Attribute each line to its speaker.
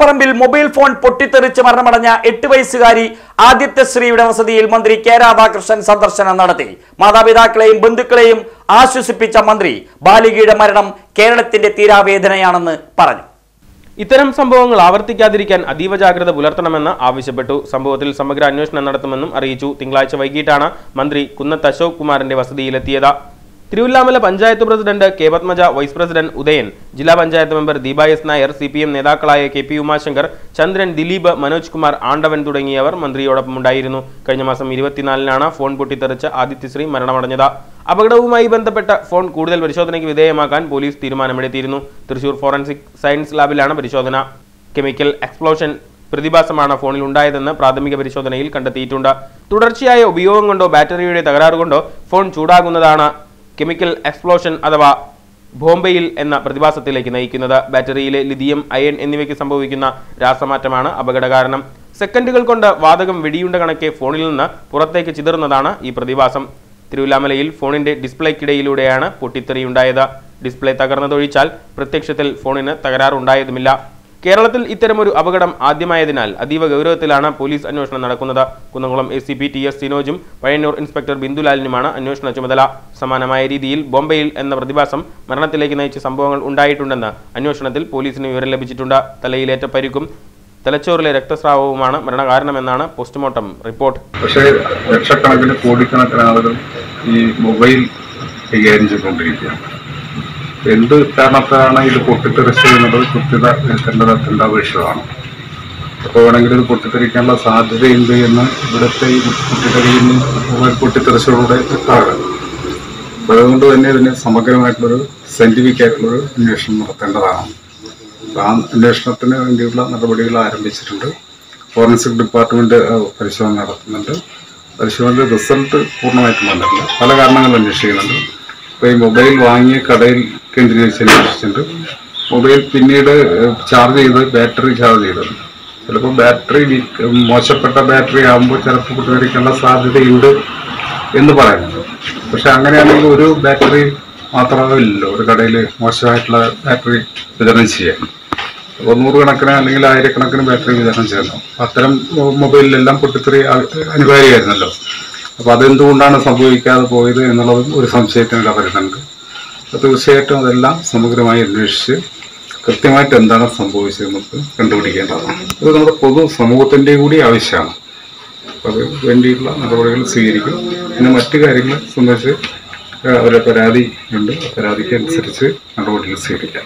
Speaker 1: തളിപ്പറമ്പിൽ mobile phone പൊട്ടിത്തെറിച്ച് മരണമടഞ്ഞ എട്ട് വയസ്സുകാരി ആദിത്യശ്രീയുടെ വസതിയിൽ മന്ത്രി കെ രാധാകൃഷ്ണൻ സന്ദർശനം നടത്തി മാതാപിതാക്കളെയും ബന്ധുക്കളെയും ആശ്വസിപ്പിച്ച മന്ത്രി ബാലികയുടെ മരണം കേരളത്തിന്റെ തീരാവേദനയാണെന്ന് പറഞ്ഞു
Speaker 2: ഇത്തരം സംഭവങ്ങൾ ആവർത്തിക്കാതിരിക്കാൻ അതീവ ജാഗ്രത പുലർത്തണമെന്ന് ആവശ്യപ്പെട്ടു സംഭവത്തിൽ സമഗ്ര അന്വേഷണം നടത്തുമെന്നും അറിയിച്ചു തിങ്കളാഴ്ച വൈകിട്ടാണ് മന്ത്രി കുന്നത്ത് അശോക് കുമാറിന്റെ വസതിയിലെത്തിയത് Thiruvilwamala panchayat president K Padmaja vice president Udayan ജില്ലാ panchayat member Deepa S Nair C P M നേതാക്കളായ കെ പി ഉമാശങ്കർ ചന്ദ്രൻ ദിലീപ് മനോജ് കുമാർ ആണ്ടവൻ തുടങ്ങിയവർ മന്ത്രിയോടൊപ്പം ഉണ്ടായിരുന്നു കഴിഞ്ഞ മാസം ഇരുപത്തിനാലിനാണ് ഫോൺ പൊട്ടിത്തെറിച്ച് ആദിത്യശ്രീ മരണമടഞ്ഞത് അപകടവുമായി ബന്ധപ്പെട്ട ഫോൺ കൂടുതൽ പരിശോധനയ്ക്ക് വിധേയമാക്കാൻ പോലീസ് തീരുമാനമെടുത്തിരുന്നു തൃശൂർ ഫോറൻസിക് സയൻസ് ലാബിലാണ് പരിശോധന കെമിക്കൽ എക്സ്പ്ലോഷൻ പ്രതിഭാസമാണ് ഫോണിൽ ഉണ്ടായതെന്ന് പ്രാഥമിക പരിശോധനയിൽ കണ്ടെത്തിയിട്ടുണ്ട് തുടർച്ചയായ ഉപയോഗം കൊണ്ടോ ബാറ്ററിയുടെ തകരാറ് കൊണ്ടോ ഫോൺ ചൂടാകുന്നതാണ് കെമിക്കൽ എക്സ്പ്ലോഷൻ അഥവാ ബോംബെയിൽ എന്ന പ്രതിഭാസത്തിലേക്ക് നയിക്കുന്നത് ബാറ്ററിയിലെ ലിഥിയം അയൺ എന്നിവയ്ക്ക് സംഭവിക്കുന്ന രാസമാറ്റമാണ് അപകട കാരണം സെക്കൻഡുകൾ കൊണ്ട് വാതകം വെടിയുണ്ട കണക്കെ ഫോണിൽ നിന്ന് പുറത്തേക്ക് ചിതറുന്നതാണ് ഈ പ്രതിഭാസം തിരുവല്ലാമലയിൽ ഫോണിന്റെ ഡിസ്പ്ലേക്കിടയിലൂടെയാണ് പൊട്ടിത്തെറിയുണ്ടായത് ഡിസ്പ്ലേ തകർന്നതൊഴിച്ചാൽ പ്രത്യക്ഷത്തിൽ ഫോണിന് തകരാറുണ്ടായതുമില്ല കേരളത്തിൽ ഇത്തരമൊരു അപകടം ആദ്യമായതിനാൽ അതീവ ഗൗരവത്തിലാണ് പോലീസ് അന്വേഷണം നടക്കുന്നത് Kunnamkulam A C P T S സിനോജും പഴയന്നൂർ ഇൻസ്പെക്ടർ ബിന്ദുലാലിനുമാണ് അന്വേഷണ ചുമതല സമാനമായ രീതിയിൽ ബോംബെയിൽ എന്ന പ്രതിഭാസം മരണത്തിലേക്ക് നയിച്ച സംഭവങ്ങൾ ഉണ്ടായിട്ടുണ്ടെന്ന് അന്വേഷണത്തിൽ പോലീസിന് വിവരം ലഭിച്ചിട്ടുണ്ട് തലയിലേറ്റ പരിക്കും തലച്ചോറിലെ രക്തസ്രാവവുമാണ് മരണകാരണമെന്നാണ് പോസ്റ്റ്മോർട്ടം റിപ്പോർട്ട്
Speaker 3: പക്ഷേ ലക്ഷക്കണക്കിന് കോടിക്കണക്കിന് ആളുകൾ ഈ മൊബൈൽ കൈകാര്യം ചെയ്തുകൊണ്ടിരിക്കുകയാണ് എന്ത് കാരണത്താലാണ് ഇത് പൊട്ടിത്തെറിച്ചത് എന്നുള്ളത് കൃത്യത നിൽക്കേണ്ടത് അത്യന്താപേക്ഷിതമാണ് അപ്പോൾ വേണമെങ്കിൽ ഇത് പൊട്ടിത്തെറിക്കാനുള്ള സാധ്യതയുണ്ട് എന്ന് ഇവിടുത്തെ ഈ പൊട്ടിത്തെറിയിൽ മൊബൈൽ പൊട്ടിത്തെറിച്ചതോടെ വ്യക്തമാകാം അപ്പോൾ അതുകൊണ്ട് തന്നെ ഇതിന് സമഗ്രമായിട്ടുള്ളൊരു സയൻറ്റിഫിക് ആയിട്ടുള്ളൊരു അന്വേഷണം നടത്തേണ്ടതാണ് അപ്പോൾ ആ അന്വേഷണത്തിന് വേണ്ടിയുള്ള നടപടികൾ ആരംഭിച്ചിട്ടുണ്ട് ഫോറൻസിക് ഡിപ്പാർട്ട്മെന്റ് അഹ്, പരിശോധന നടത്തുന്നുണ്ട് പരിശോധന റിസൾട്ട് പൂർണ്ണമായിട്ടും വന്നിട്ടില്ല പല കാരണങ്ങൾ അന്വേഷിക്കുന്നുണ്ട് ഇപ്പോൾ ഈ മൊബൈൽ വാങ്ങിയ കടയിൽ കേന്ദ്രീകരിച്ച് അന്വേഷിച്ചിട്ടുണ്ട് മൊബൈൽ പിന്നീട് ചാർജ് ചെയ്ത് ബാറ്ററി ചാർജ് ചെയ്തത് ചിലപ്പോൾ ബാറ്ററി വീക്ക് മോശപ്പെട്ട ബാറ്ററി ആകുമ്പോൾ ചിലപ്പോൾ പൊട്ടിത്തെറിക്കാനുള്ള സാധ്യതയുണ്ട് എന്ന് പറയുന്നുണ്ട് പക്ഷെ അങ്ങനെയാണെങ്കിൽ ഒരു ബാറ്ററി മാത്രമാവില്ലല്ലോ ഒരു കടയിൽ മോശമായിട്ടുള്ള ബാറ്ററി വിതരണം ചെയ്യാൻ അപ്പോൾ നൂറുകണക്കിന് അല്ലെങ്കിൽ ആയിരക്കണക്കിന് ബാറ്ററി വിതരണം ചെയ്യുന്നു അത്തരം മൊ- മൊബൈലിലെല്ലാം പൊട്ടിത്തെറി ആ- അനിവാര്യമായിരുന്നല്ലോ അപ്പോൾ അതെന്തുകൊണ്ടാണ് സംഭവിക്കാതെ പോയത് എന്നുള്ളതും ഒരു സംശയത്തിന് ഇട വരുന്നുണ്ട് അപ്പോൾ തീർച്ചയായിട്ടും അതെല്ലാം സമഗ്രമായി അന്വേഷിച്ച് കൃത്യമായിട്ട് എന്താണ് സംഭവിച്ചത് നമുക്ക് കണ്ടുപിടിക്കേണ്ടതാണ് ഇത് നമ്മുടെ പൊതു സമൂഹത്തിൻ്റെ കൂടി ആവശ്യമാണ് അപ്പോൾ അത് വേണ്ടിയിട്ടുള്ള നടപടികൾ സ്വീകരിക്കും പിന്നെ മറ്റു കാര്യങ്ങളെ സംബന്ധിച്ച് അവരുടെ പരാതി ഉണ്ട് ആ പരാതിക്ക് അനുസരിച്ച് നടപടികൾ സ്വീകരിക്കാം